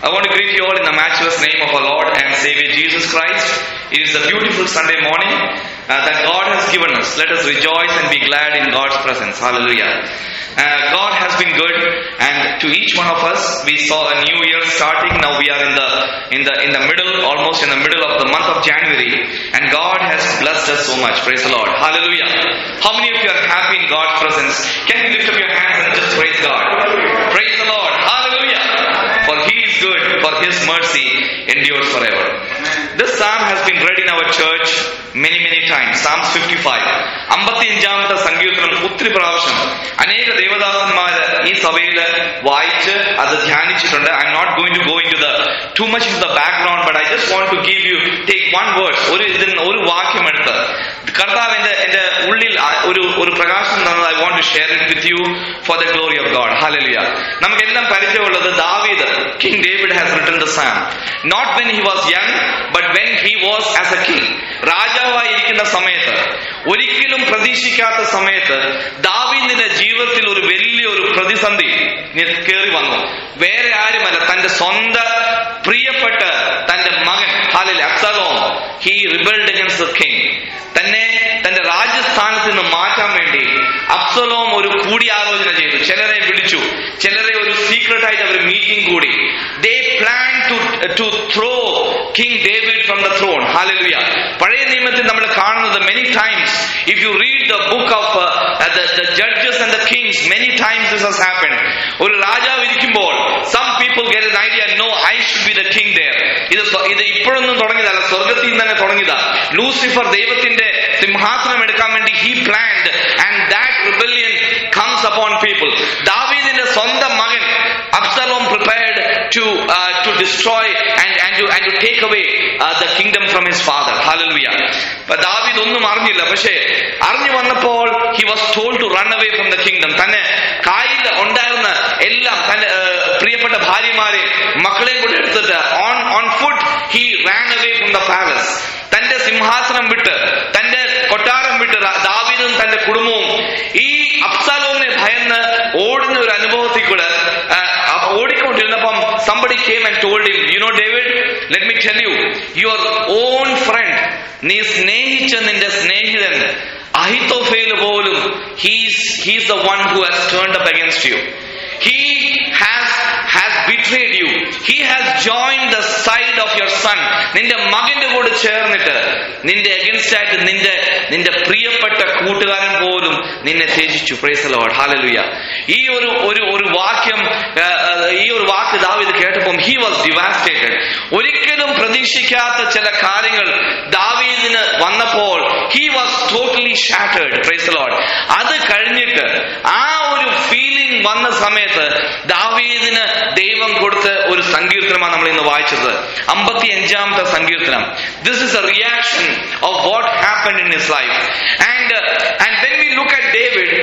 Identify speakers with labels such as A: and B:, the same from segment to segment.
A: I want to greet you all in the matchless name of our Lord and Savior Jesus Christ. It is a beautiful Sunday morning uh, that God has given us. Let us rejoice and be glad in God's presence. Hallelujah. Uh, God has been good, and to each one of us, we saw a new year starting. Now we are in the in the in the middle, almost in the middle of the month of January, and God has blessed us so much. Praise the Lord. Hallelujah. How many of you are happy in God's presence? Can you lift up your hands and just praise God? Praise the Lord. Hallelujah. For He is good, for His mercy endures forever. This psalm has been read in our church many many times. Psalms 55. അമ്പത്തിയഞ്ചാമത്തെ സങ്കീർത്തനം ഒത്തിരി പ്രാവശ്യം അനേക ദേവദാസന്മാര് ഈ സഭയില് വായിച്ച് അത് ധ്യാനിച്ചിട്ടുണ്ട് I'm not going to go into the too much in the background but I just want to give you take one words ഒരു ഇതിൽ ഒരു വാക്യം എടുത്ത് കർത്താവ് എന്റെ എന്റെ ഉള്ളിൽ ആ ഒരു ഒരു പ്രകാശം തന്നത് I want to share it with you for the glory of God hallelujah നമുക്കെല്ലാം പരിചയമുള്ളത് ദാവീദ് king David has written the psalm not when he was young but when he was as a king രാജാവായിരിക്കുന്ന സമയത്ത് ഒരിക്കലും പ്രതീക്ഷിക്കാത്ത സമയത്ത് ദാവീദിന്റെ ജീവിതത്തിൽ ഒരു വലിയ ഒരു പ്രതിസന്ധി കയറി വന്നു വേറെ ആരുമല്ല തന്റെ സ്വന്തം പ്രിയപ്പെട്ട തന്റെ മകൻ ഹാലിൽ Absalom he rebelled against the king തന്നെ തന്റെ രാജസ്ഥാനത്ത് നിന്ന് മാറ്റാൻ വേണ്ടി അബ്സലോം ഒരു കൂടിയാലോചന ചെയ്തു ചിലരെ വിളിച്ചു ചിലരെ ഒരു സീക്രട്ട് ആയിട്ട് അവർ മീറ്റിംഗ് കൂടി they plan to to throw king David from the throne hallelujah പഴയ നിയമത്തിൽ നമ്മൾ കാണുന്നത് many times if you read the book of the judges and the kings many times this has happen ഒരു രാജാവ് ഇരിക്കുമ്പോൾ some people get an idea no I should be the king there ഇത് സ്വ- ഇത് ഇപ്പോഴൊന്നും തുടങ്ങിയതല്ല സ്വർഗത്തിൽ നിന്ന് തന്നെ തുടങ്ങിയതാ ലൂസിഫർ ദൈവത്തിന്റെ സിംഹാസനം എടുക്കാൻ വേണ്ടി he planned and that rebellion comes upon people ദാവീദിന്റെ സ്വന്തം മകൻ Absalom prepared to to destroy and and to and to take away the kingdom from his father hallelujah അപ്പൊ ദാവീദ് ഒന്നും അറിഞ്ഞില്ല പക്ഷേ അറിഞ്ഞു വന്നപ്പോൾ he was told to run away from the kingdom തന്നെ കായിൽ ഉണ്ടായിരുന്ന എല്ലാം തന്റെ ആ, പ്രിയപ്പെട്ട ഭാര്യമാരെ മക്കളെയും കൂടെ എടുത്തിട്ട് on on foot he ran away from the palace തന്റെ സിംഹാസനം വിട്ട് തന്റെ കൊട്ടാരം വിട്ട് റാ- ദാവീദും തന്റെ കുടുംബവും ഈ അബ്സാലോമിനെ ഭയന്ന് ഓടുന്ന ഒരു അനുഭവത്തിൽ കൂടെ ആ, ആ, ഓടിക്കൊണ്ടിരുന്നപ്പം somebody came and told him you know David let me tell you your own friend നീ സ്നേഹിച്ച നിന്റെ സ്നേഹിതൻ അഹിത്തോഫേല് പോലും he's he's the one who has turned up against you he has has betrayed you he has joined the side of your son നിന്റെ മകന്റെ കൂടെ ചേർന്നിട്ട് നിന്റെ അഗൻസ്റ്റ് ആയിട്ട് നിന്റെ നിന്റെ പ്രിയപ്പെട്ട കൂട്ടുകാരൻ പോലും നിന്നെ ത്യജിച്ചു പ്രൈസ് ലോഡ് ഹാലലുയ ഈ ഒരു ഒരു ഒരു വാക്യം ആ, ആ, ഈ ഒരു വാക്ക് ദാവീദ് കേട്ടപ്പോൾ ഹി വാസ് ഡിവാസ്റ്റേറ്റഡ് ഒരിക്കലും പ്രതീക്ഷിക്കാത്ത ചില കാര്യങ്ങൾ ദാവീദിന് വന്നപ്പോൾ he was totally shattered praise Lord അത് കഴിഞ്ഞിട്ട് ആ ഒരു ഫീലിംഗ് വന്ന സമയത്ത് ദാവീദിന് ദൈവം കൊടുത്ത ഒരു സങ്കീർത്തനമാണ് നമ്മൾ ഇന്ന് വായിച്ചത് അമ്പത്തി അഞ്ചാമത്തെ സങ്കീർത്തനം this is a reaction of what happen in his life and and when we look at David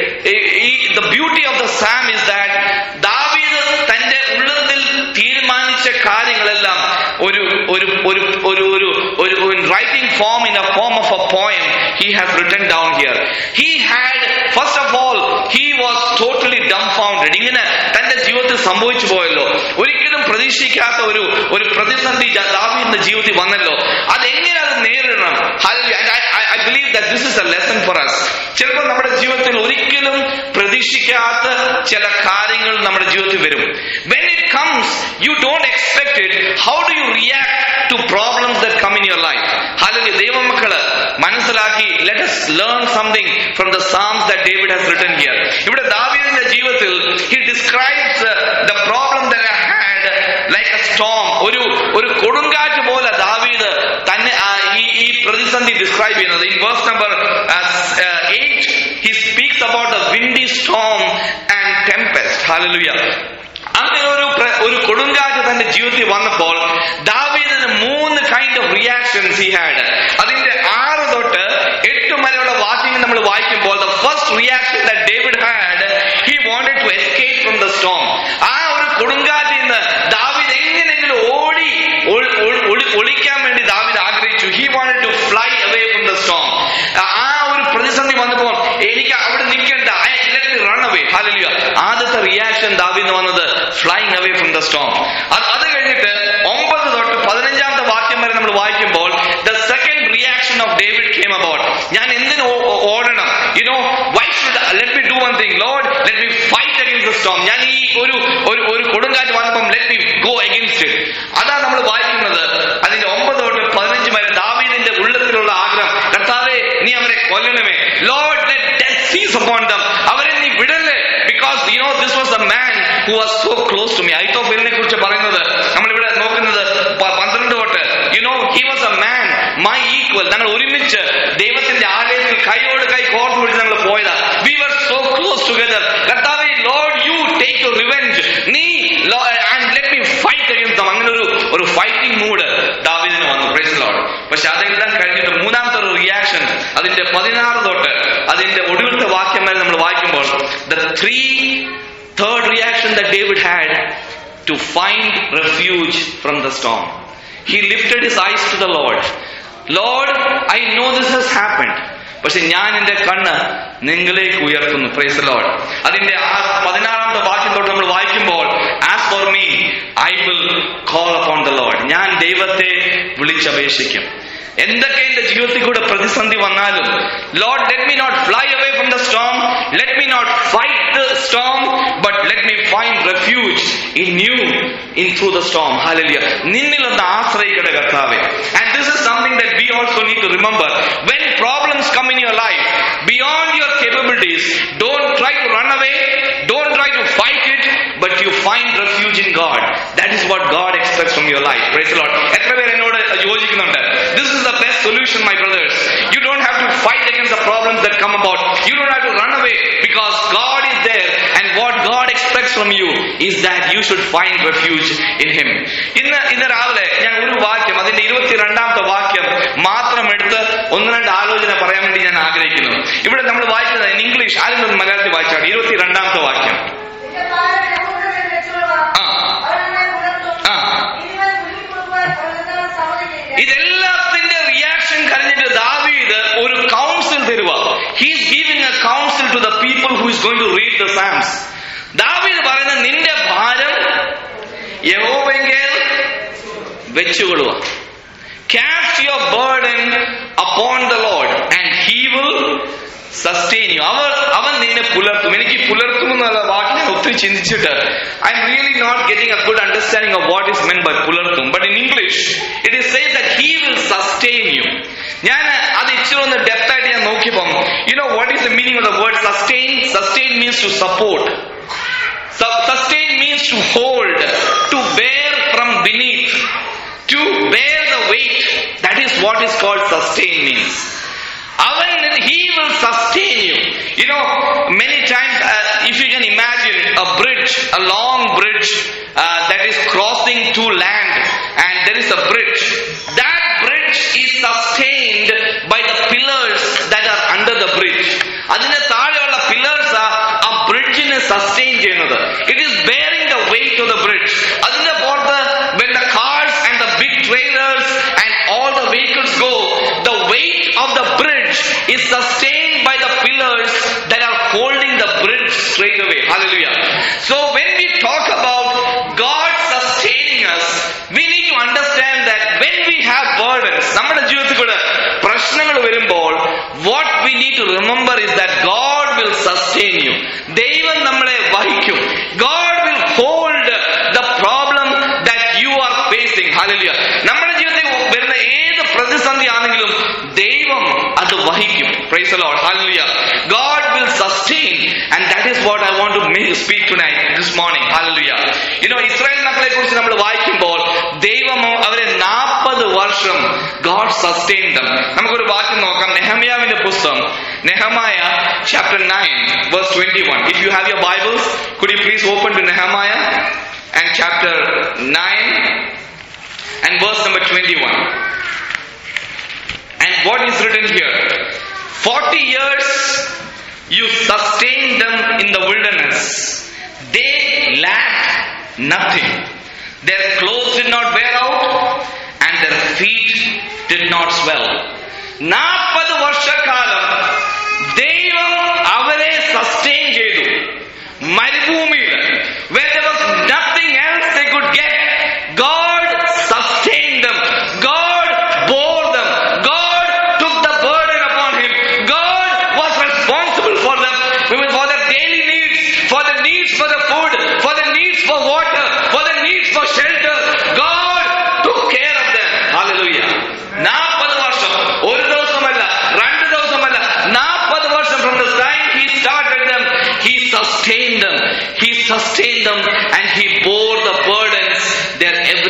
A: the beauty of the psalm is that ദാവീദ് തന്റെ ഉള്ളത്തിൽ തീരുമാനിച്ച കാര്യങ്ങളെല്ലാം ഒരു ഒരു ഒരു ഒരു ഒരു ഒരു writing form in a form of a poem he has written down here he had first of all he was totally dumbfounded ഇങ്ങനെ തന്റെ ജീവിതത്തിൽ സംഭവിച്ചു പോയല്ലോ ഒരിക്കലും പ്രതീക്ഷിക്കാത്ത ഒരു ഒരു പ്രതിസന്ധി ജ- ദാവീദിന്റെ ജീവിതത്തിൽ വന്നല്ലോ അതെങ്ങനെ അത് നേരിടണം I believe that this is a lesson for us ചിലപ്പോൾ നമ്മുടെ ജീവിതത്തിൽ ഒരിക്കലും പ്രതീക്ഷിക്കാത്ത ചില കാര്യങ്ങൾ നമ്മുടെ ജീവിതത്തിൽ വരും when it comes you don't expect it how do you react to problems that come in your life അല്ലെങ്കിൽ ദൈവമക്കള് മനസ്സിലാക്കി let us learn something from the psalms that David has written here ഇവിടെ ദാവീദിന്റെ ജീവിതത്തിൽ he describes the problem that I had like a storm ഒരു ഒരു കൊടുങ്കാറ്റ് പോലെ ദാവീദ് തന്നെ ആ ഈ ഈ പ്രതിസന്ധി ഡിസ്ക്രൈബ് ചെയ്യുന്നത് in verse number eight he speaks about the windy storm and tempest hallelujah അങ്ങനെ ഒരു പ്ര- ഒരു കൊടുങ്കാറ്റ് തന്റെ ജീവിതത്തിൽ വന്നപ്പോൾ ദാവീദിന് മൂന്ന് kind of reactions he had അതിന്റെ ആറ് തൊട്ട് എട്ട് വരെയുള്ള വാക്യങ്ങൾ നമ്മൾ വായിക്കുമ്പോൾ the first reaction that David had he wanted to escape from the storm ആ ഒരു കൊടുങ്കാറ്റിൽ നിന്ന് ദാവീദ് എങ്ങനെയെങ്കിലും ഓടി ഒളി- ഒളി- ഒളി- ഒളിക്കാൻ വേണ്ടി ദാവീദ് ആഗ്രഹിച്ചു he wanted to fly away from the storm ആ ഒരു പ്രതിസന്ധി വന്നപ്പോൾ എനിക്ക് അവിടെ നിൽക്കേണ്ട റൺ അവേ ഹാലലിയ ആദ്യത്തെ റിയാക്ഷൻ ദാവീദ് വന്നത് flying away from the storm അത് കഴിഞ്ഞിട്ട് ഒമ്പത് തൊട്ട് പതിനഞ്ചാമത്തെ വാക്യം വരെ നമ്മൾ വായിക്കുമ്പോൾ the second reaction of David came about ഞാൻ എന്തിനു ഓ- ഓ- ഓടണം you know why should let me do one thing lord let me fight against the storm ഞാൻ ഈ ഒരു ഒരു ഒരു കൊടുങ്കാറ്റ് വന്നപ്പം let me go against it അതാ നമ്മൾ വായിക്കുന്നത് അതിന്റെ ഒമ്പത് തൊട്ട് പതിനഞ്ച് വരെ ദാവീദിന്റെ ഉള്ളത്തിലുള്ള ആഗ്രഹം കർത്താവെ നീ അവരെ കൊല്ലണമേ lord let death seize upon them അവരെ നീ വിടല്ലേ because you know this was a man who was so close to me ഐത്തോഫിലിനെ കുറിച്ച് പറയുന്നത് നമ്മളിവിടെ നോക്കുന്നത് പ- പന്ത്രണ്ട് തൊട്ട് you know he was a man my equal ഞങ്ങൾ ഒരുമിച്ച് ദൈവത്തിന്റെ ആലയത്തിൽ കൈയോട് കൈ കോർത്ത് പിടിച്ച് ഞങ്ങൾ പോയതാ we were so close together കർത്താവെ lord you take you revenge നീ and let me fight against them അങ്ങനെ ഒരു ഒരു ഫൈറ്റിംഗ് മൂഡ് ദാവീദിന് വന്നു പ്രൈസ് ലോർഡ് പക്ഷെ അതെല്ലാം കഴിഞ്ഞിട്ട് മൂന്നാമത്തെ ഒരു റിയാക്ഷൻ അതിന്റെ പതിനാറ് തൊട്ട് അതിന്റെ ഒടുവിലത്തെ വാക്യം വരെ നമ്മൾ വായിക്കുമ്പോൾ the three third reaction the David had to find refuge from the storm he lifted his eyes to the lord lord I know this has happened പക്ഷെ ഞാൻ എന്റെ കണ്ണ് നിങ്ങളിലേക്ക് ഉയർത്തുന്നു പ്രൈസ് ലോഡ് അതിന്റെ ആ പതിനാറാമത്തെ വാക്യം തൊട്ട് നമ്മൾ വായിക്കുമ്പോൾ as for me I will call upon the lord ഞാൻ ദൈവത്തെ വിളിച്ചപേക്ഷിക്കും എന്തൊക്കെ എന്റെ ജീവിതത്തിൽ കൂടെ പ്രതിസന്ധി വന്നാലും lord let me not fly away from the storm let me not fight the storm but let me find refuge in you in through the storm hallelujah നിന്നിലൊന്ന് ആശ്രയിക്കട്ടെ കർത്താവെ and this is something that we also need to remember when problems come in your life beyond your capabilities don't try to run away don't try to fight it but you find refuge in God that is what God expects from your life praise lord എത്ര പേര് എന്നോട് യോജിക്കുന്നുണ്ട് this is the best solution my brothers you don't have to fight against the problems that come about you don't have to run away because God is there and what God expects from you is that you should find refuge in him ഇന്ന് ഇന്ന് രാവിലെ ഞാൻ ഒരു വാക്യം അതിന്റെ ഇരുപത്തിരണ്ടാമത്തെ വാക്യം മാത്രം എടുത്ത് ഒന്ന് രണ്ട് ആലോചന പറയാൻ വേണ്ടി ഞാൻ ആഗ്രഹിക്കുന്നു ഇവിടെ നമ്മൾ വായിക്കുന്നത് ഇംഗ്ലീഷ് ആരും ഒന്ന് മലയാളത്തിൽ വായിച്ചാണ് ഇരുപത്തിരണ്ടാമത്തെ വാക്യം
B: നിന്റെ ഭാരം യഹൂദനെ വെച്ചുകൊള്ളുക.
A: ആ.
B: അവൻ നിന്നെ പുലർത്തും.
A: ആ.
B: ഇനിമേൽ കുലുക്കിക്കൊടുക്കുവാൻ അവൻ നിന്നോട് സമ്മതിക്കില്ല.
A: ഇതെല്ലാത്തിന്റെ റിയാക്ഷൻ കഴിഞ്ഞിട്ട് ദാവീദ് ഒരു കൗൺസിൽ തരുക he's giving a counsel to the people who is going to read the Psalms ദാവീദ് പറയുന്ന നിന്റെ ഭാരം യഹോവെങ്കിൽ വെച്ചുകൊള്ളുക cast your burden upon the lord and he will sustain you അവർ അവൻ നിന്നെ പുലർത്തും എനിക്ക് പുലർത്തും എന്നുള്ള വാക്ക് ഞാൻ ഒത്തിരി ചിന്തിച്ചിട്ട് I'm really not getting a good understanding of what is meant by പുലർത്തും but in English it is say that he will sustain you ഞാൻ അത് ഇച്ചിരി ഒന്ന് ഡെപ്ത് ആയിട്ട് ഞാൻ നോക്കിയപ്പം you know what is the meaning of the word sustain sustain means to support sustain means to hold to bear from beneath to bear the weight that is what is called sustain means അവൻ he will sustain you you know many times uh, if you can imagine a bridge a long bridge uh, that is crossing to land and there is a bridge that bridge is sustained by the pillars that are under the bridge അതിന്റെ താഴെയുള്ള pillars ആ ബ്രിഡ്ജിനെ sustain ചെയ്യുന്നത് it is bearing the weight of the bridge അതിന്റെ പുറത്ത് when the cars and the big trailers and all the vehicles go the weight of the bridge is sustained by the pillars that are holding the bridge straight away hallelujah so when we talk about god sustaining us we need to understand that when we have burdens നമ്മുടെ ജീവിതത്തിൽ കൂടെ പ്രശ്നങ്ങൾ വരുമ്പോൾ what we need to remember is that God will sustain you ദൈവം നമ്മളെ വഹിക്കും God will hold the problem that you are facing hallelujah നമ്മുടെ ജീവിതത്തിൽ വരുന്ന ഏത് പ്രതിസന്ധി ആണെങ്കിലും ദൈവം അത് വഹിക്കും praise lord hallelujah God will sustain and that is what I want to make speak to night this morning hallelujah you know Israel മക്കളെ കുറിച്ച് നമ്മൾ വായിക്കുമ്പോൾ ദൈവം അവരെ നാൽപ്പത് വർഷം ഗോഡ് സസ്റ്റെയിൻ ദം നമുക്കൊരു വാക്യം നോക്കാം നെഹമ്യാവിന്റെ പുസ്തകം Nehemiah chapter nine verse twenty one if you have your Bibles could you please open to Nehemiah and chapter nine and verse number twenty one and what is written here forty years you sustain them in the wilderness they lack nothing Their clothes did not wear out and their feet did not swell. നാൽപ്പത് വർഷക്കാലം ദൈവം അവരെ sustain ചെയ്തു മരുഭൂമിയിൽ where there was nothing else they could get God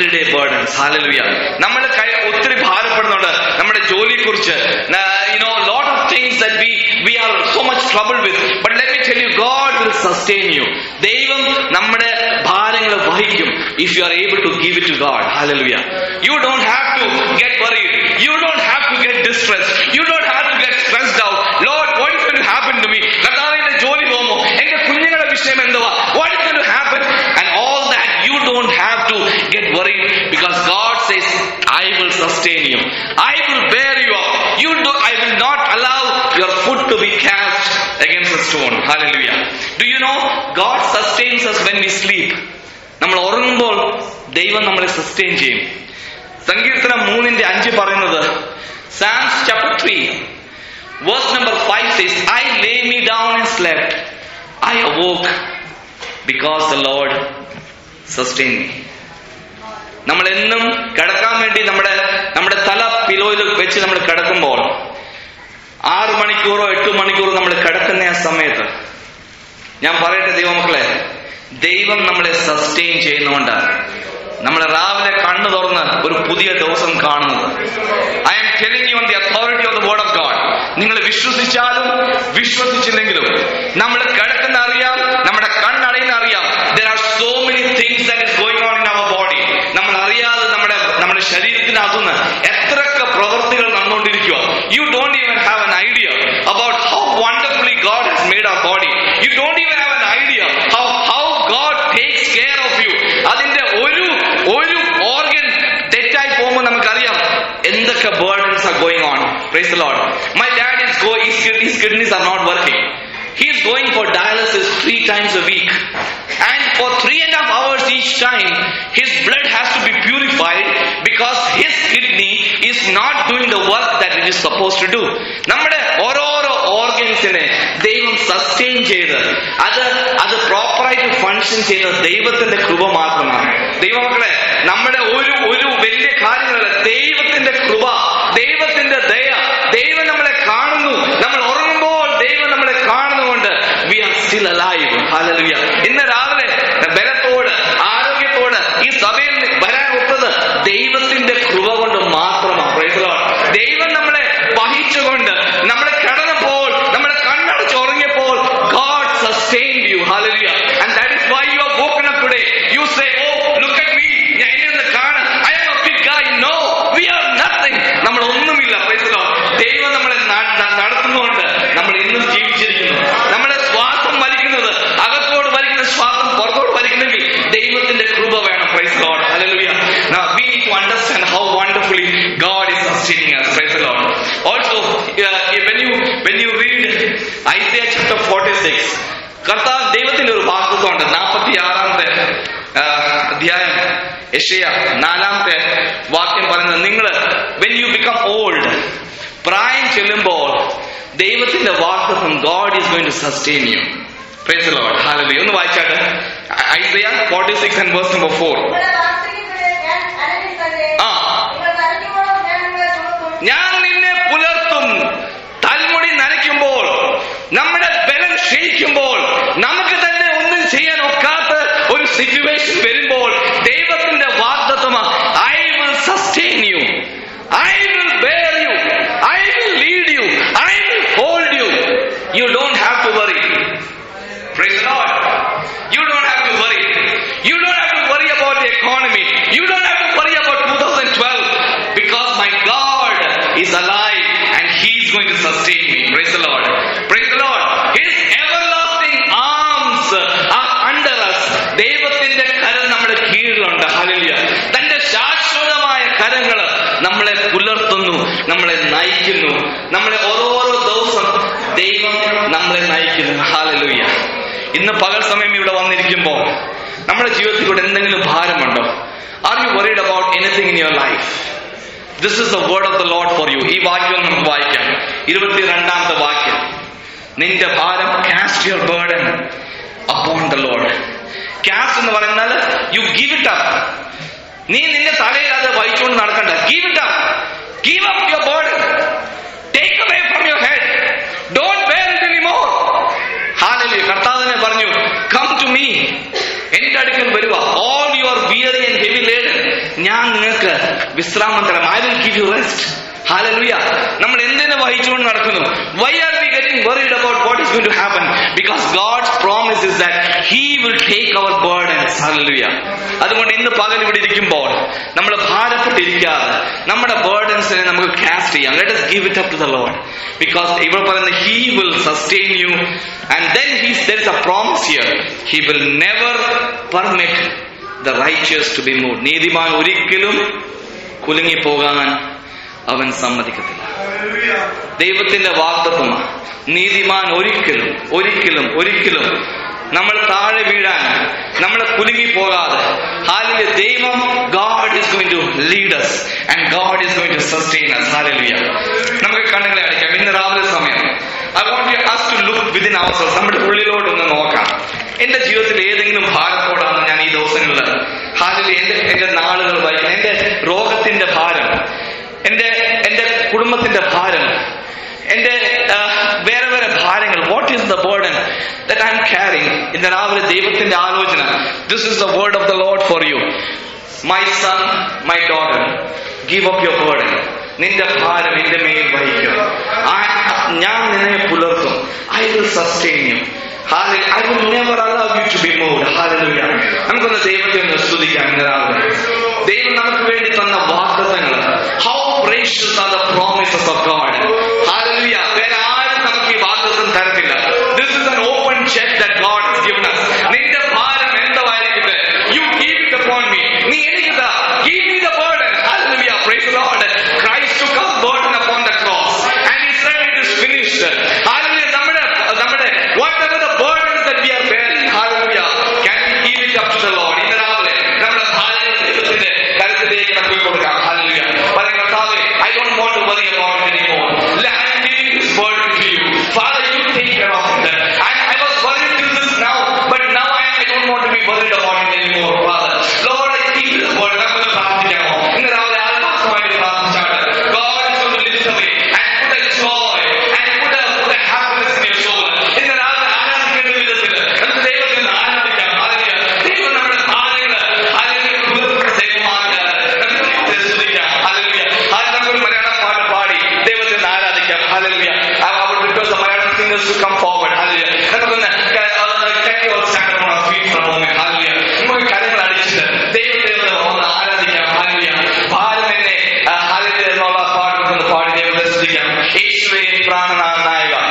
A: everyday burdens. Hallelujah. നമ്മൾ ഒത്തിരി ഭാരപ്പെടുന്നുണ്ട് നമ്മുടെ ജോലിയെ കുറിച്ച് you know lot of things that we we are so much troubled with but let me tell you god will sustain you ദൈവം നമ്മുടെ ഭാരങ്ങൾ വഹിക്കും if you are able to give it to god hallelujah you don't have to get worried you don't have to get distressed you don't have to get stressed out lord what is going to happen to me കർത്താവേ എന്റെ ജോലി പോകുമോ എന്റെ കുഞ്ഞുങ്ങളുടെ വിഷയം എന്തുവാ what is going to happen and all that you don't have to get worried because god says i will sustain you i will bear you up you do i will not allow your foot to be cast against a stone hallelujah do you know god sustains us when we sleep നമ്മൾ ഉറങ്ങുമ്പോൾ ദൈവം നമ്മളെ sustain ചെയ്യും സങ്കീർത്തനം മൂന്നിന്റെ അഞ്ച് പറയുന്നത് Psalms chapter three verse number five says i lay me down and slept i awoke because the lord sustained me നമ്മൾ എന്നും കിടക്കാൻ വേണ്ടി നമ്മുടെ നമ്മുടെ തല പിലോയിൽ വെച്ച് നമ്മൾ കിടക്കുമ്പോൾ ആറ് മണിക്കൂറോ എട്ട് മണിക്കൂറോ നമ്മൾ കിടക്കുന്ന ആ സമയത്ത് ഞാൻ പറയട്ടെ ദൈവമക്കളെ ദൈവം നമ്മളെ സസ്റ്റെയിൻ ചെയ്യുന്നതുകൊണ്ടാണ് നമ്മൾ രാവിലെ കണ്ണു തുറന്ന് ഒരു പുതിയ ദിവസം കാണുന്നത് I'm telling you on the authority of the word of God നിങ്ങൾ വിശ്വസിച്ചാലും വിശ്വസിച്ചില്ലെങ്കിലും നമ്മൾ കിടക്കുന്ന അറിയാം നമ്മുടെ കണ്ണടയുന്ന അറിയാം there are so many things that is going on in our body നമ്മൾ അറിയാതെ നമ്മുടെ നമ്മുടെ ശരീരത്തിനകത്തുനിന്ന് എത്രയൊക്കെ പ്രവൃത്തികൾ നടന്നുകൊണ്ടിരിക്കുക you don't even have an idea about how wonderfully God has made our body you don't even have an idea how how God takes care of you അതിന്റെ ഒരു ഒരു ഓർഗൻ തെറ്റായി പോകുമ്പോൾ നമുക്കറിയാം എന്തൊക്കെ burdens are going on praise lord my dad is go his kidneys are not working He is going for dialysis three times a week. And for three and a half hours each time, his blood has to be purified because his kidney is not doing the work that it is supposed to do. നമ്മുടെ ഓരോരോ ഓർഗൻസിനെ ദൈവം sustain ചെയ്ത് അത് അത് പ്രോപ്പറായിട്ട് function ചെയ്യുന്ന ദൈവത്തിന്റെ കൃപ മാത്രമാണ് ദൈവമക്കളെ നമ്മുടെ ഒരു ഒരു വലിയ കാര്യങ്ങളല്ല ദൈവത്തിന്റെ കൃപ ദൈവത്തിന്റെ ദയ ദൈവം നമ്മളെ കാണുന്നു നമ്മൾ ഉറങ്ങുമ്പോൾ ദൈവം നമ്മളെ കാണുന്നുകൊണ്ട് we are still alive hallelujah ഇന്ന് രാവിലെ ബലത്തോട് ആരോഗ്യത്തോട് ഈ സഭയിൽ വരാൻ ഒത്തത് ദൈവത്തിന്റെ കൃപ കൊണ്ട് മാത്രമാണ് Praise the Lord. ദൈവം നമ്മളെ വഹിച്ചുകൊണ്ട് നമ്മളെ കടന്നപ്പോൾ നമ്മളെ കണ്ണടച്ച് ഉറങ്ങിയപ്പോൾ God sustained you hallelujah and that is why you are woken up today you say oh look at me ഞാൻ എന്നെ ഒന്ന് കാണാൻ I am a big guy no we are nothing നമ്മൾ ഒന്നുമില്ല Praise the Lord. ദൈവം നമ്മളെ ന- ന- നടത്തുന്നുകൊണ്ട് നമ്മൾ ഇന്നും ജീവിച്ചിരിക്കുന്നു നമ്മളെ ശ്വാസം വലിക്കുന്നത് അകത്തോട് വലിക്കുന്ന ശ്വാസം പുറത്തോട് വലിക്കണമെങ്കിൽ ദൈവത്തിന്റെ കൃപ വേണം praise lord hallelujah now we need to understand how wonderfully god is sustaining us praise the lord also uh, when you when you read isaiah chapter 46 കർത്താവ് ദൈവത്തിന്റെ ഒരു വാഗ്ദത്തമുണ്ട് നാൽപ്പത്തി ആറാമത്തെ അധ്യായം യശയ നാലാമത്തെ വാക്യം പറയുന്നത് നിങ്ങൾ വെൻ യു ബിക്കം ഓൾഡ് പ്രായം ചെല്ലുമ്പോൾ ദൈവത്തിന്റെ വാഗ്ദത്തം God is going to sustain you praise the lord hallelujah ഒന്ന് വായിച്ചാട്ടെ ഐസയ 46 ആൻഡ് വേഴ്സ് നമ്പർ 4
B: നിങ്ങളെ വാർദ്ധക്യത്തിലെ ഞാൻ അനങ്ങിത്തന്നെ.
A: ആ.
B: നിങ്ങൾ കരഞ്ഞുവോളം ഞാൻ നിങ്ങളെ ചുമക്കും.
A: ഞാൻ നിന്നെ പുലർത്തും തൽമുടി നനയ്ക്കുമ്പോൾ നമ്മുടെ ബലം ക്ഷയിക്കുമ്പോൾ നമുക്ക് തന്നെ ഒന്നും ചെയ്യാൻ ഒക്കാത്ത ഒരു സിറ്റുവേഷൻ വരുമ്പോൾ ദൈവത്തിന്റെ വാഗ്ദത്തമാ I will sustain you I will bear you I will lead you I will hold you you don't have to worry Praise the Lord. You don't have to worry. You don't have to worry about the economy. You don't have to worry about 2012 because my God is alive and He is going to sustain me. Praise the Lord. Praise the Lord. His everlasting arms are under us. ദൈവത്തിന്റെ കരം നമ്മുടെ കീഴിലുണ്ട് hallelujah തന്റെ ശാശ്വതമായ കരങ്ങൾ നമ്മളെ പുലർത്തുന്നു നമ്മളെ നയിക്കുന്നു നമ്മളെ ഓരോരോ ദിവസം ദൈവം നമ്മളെ നയിക്കുന്നു ഹാലലൂയ ഇന്ന് പകൽ സമയം ഇവിടെ വന്നിരിക്കുമ്പോൾ നമ്മുടെ ജീവിതത്തിൽ കൂടെ എന്തെങ്കിലും ഭാരമുണ്ടോ are you worried about anything in your life this is the word of the lord for you ഈ വാക്യം നമുക്ക് വായിക്കാം ഇരുപത്തിരണ്ടാമത്തെ വാക്യം നിന്റെ ഭാരം cast your burden upon the lord cast എന്ന് പറയുന്നത് യു ഗിവ് ഇറ്റ് അപ്പ് നീ നിന്റെ തലയിൽ അത് വഹിച്ചുകൊണ്ട് നടക്കണ്ട give it up give up your burden take away from your head don't bear it anymore hallelujah കർത്താവിനെ പറഞ്ഞു കം ടു മീ എന്റെ അടുക്കൽ വരുക all your weary and heavy laden നിങ്ങൾക്ക് വിശ്രാമം തരാം I will give you rest hallelujah നമ്മൾ എന്തിനെ വഹിച്ചുകൊണ്ട് നടക്കുന്നു why are we getting worried about what is going to happen because God's promise is that he will take our burdens ഹാലലുയ അതുകൊണ്ട് ഇന്ന് പകൽ ഇവിടെ ഇരിക്കുമ്പോൾ നമ്മൾ ഭാരപ്പെട്ടിരിക്കാതെ നമ്മുടെ ബേർഡൻസിനെ നമുക്ക് കാസ്റ്റ് ചെയ്യാം let us give it up to the lord because ഇവിടെ പറയുന്ന he will sustain you and then he there is a promise here he will never permit the righteous to be moved നീതിമാൻ ഒരിക്കലും കുലുങ്ങിപ്പോകാൻ അവൻ സമ്മതിക്കത്തില്ല ദൈവത്തിന്റെ വാഗ്ദത്വമാണ് നീതിമാൻ ഒരിക്കലും ഒരിക്കലും ഒരിക്കലും നമ്മൾ താഴെ വീഴാൻ നമ്മൾ കുലുങ്ങി പോകാതെ ഹാലിലെ ദൈവം God is going to lead us and God is going to sustain us hallelujah നമുക്ക് കണ്ണുകളെ അടയ്ക്കാം ഇന്ന് രാവിലെ സമയം I want you us to look within ourselves നമ്മുടെ ഉള്ളിലോട്ടൊന്ന് നോക്കാം എന്റെ ജീവിതത്തിൽ ഏതെങ്കിലും ഭാരത്തോടാണ് ഞാൻ ഈ ദിവസങ്ങളിൽ ഹാലിൽ എന്റെ എന്റെ നാളുകൾ വായിക്കുന്നത് എന്റെ രോഗത്തിന്റെ ഭാരം എന്റെ എന്റെ കുടുംബത്തിന്റെ ഭാരം എന്റെ ആ, വേറെ വേറെ ഭാരങ്ങൾ what is the burden that I'm carrying ഇന്ന് രാവിലെ ദൈവത്തിന്റെ ആലോചന this is the word of the lord for you my son my daughter give up your burden നിന്റെ ഭാരം എന്റെ മേൽ വഹിക്കും I- ഞാൻ നിന്നെ പുലർത്തും I will sustain you I will never allow you to be moved hallelujah നമുക്കൊന്ന് ദൈവത്തെ ഒന്ന് സ്തുതിക്കാം ഇന്ന് രാവിലെ ദൈവം നമുക്ക് വേണ്ടി തന്ന വാഗ്ദത്തങ്ങൾ how precious are the promises of God hallelujah വേറെ ആരും നമുക്ക് ഈ വാഗ്ദത്തം തരത്തില്ല this is an open check that God has given us നിന്റെ ഭാരം എന്തായിരിക്കട്ടെ you give it upon me നീ എനിക്ക് താ give me the burden hallelujah praise the Lord Christ took our burden upon the cross and he said it is finished hallelujah നമ്മുടെ നമ്മുടെ whatever the burdens that we are bearing hallelujah can we give it up to the Lord ഇന്ന് രാവിലെ നമ്മുടെ ഭാരങ്ങൾ ദൈവത്തിന്റെ കരുത്തിലേക്ക് നമുക്ക് കൊടുക്കാം hallelujah പറയുക കർത്താവേ I don't want to worry about it anymore I am giving this burden to you Father you take care of it I, I was worried till this now but now I, I don't want to be worried about it anymore Father Lord I give you the burden നമുക്ക് പ്രാർത്ഥിക്കാമോ ഇന്ന് രാവിലെ ആത്മാർത്ഥമായിട്ട് പ്രാർത്ഥിച്ചാണ് God is going to lift away and put a joy and put a, put a happiness in your soul ഇന്ന് രാവിലെ ആരാധിക്കേണ്ട വിധത്തിൽ നമുക്ക് ദൈവത്തെ ഒന്ന് ആരാധിക്കാം Hallelujah. ദൈവം നമ്മുടെ ഭാരങ്ങള് Hallelujah. പുലർത്തുന്ന ദൈവമാണ് നമുക്ക് ദൈവത്തെ സ്തുതിക്കാം Hallelujah. ആദ്യം നമുക്കൊരു മലയാളം പാട്ട് പാടി ദൈവത്തെ ഒന്ന് ആരാധിക്കാം Hallelujah. I I would request the Malayalam singers to come forward. Hallelujah. നമുക്കൊന്ന് ക- uh, can you all stand up on our feet for a moment? Hallelujah. നമുക്ക് കരങ്ങൾ അടിച്ചിട്ട് ദൈവത്തെ ഒന്ന് ഒന്ന് ആരാധിക്കാം Hallelujah. ഭാരം എന്നെ uh, Hallelujah എന്നുള്ള പാട്ട് ഒന്ന് പാടി ദൈവത്തെ സ്തുതിക്കാം യേശുവേ പ്രാണനായ നായക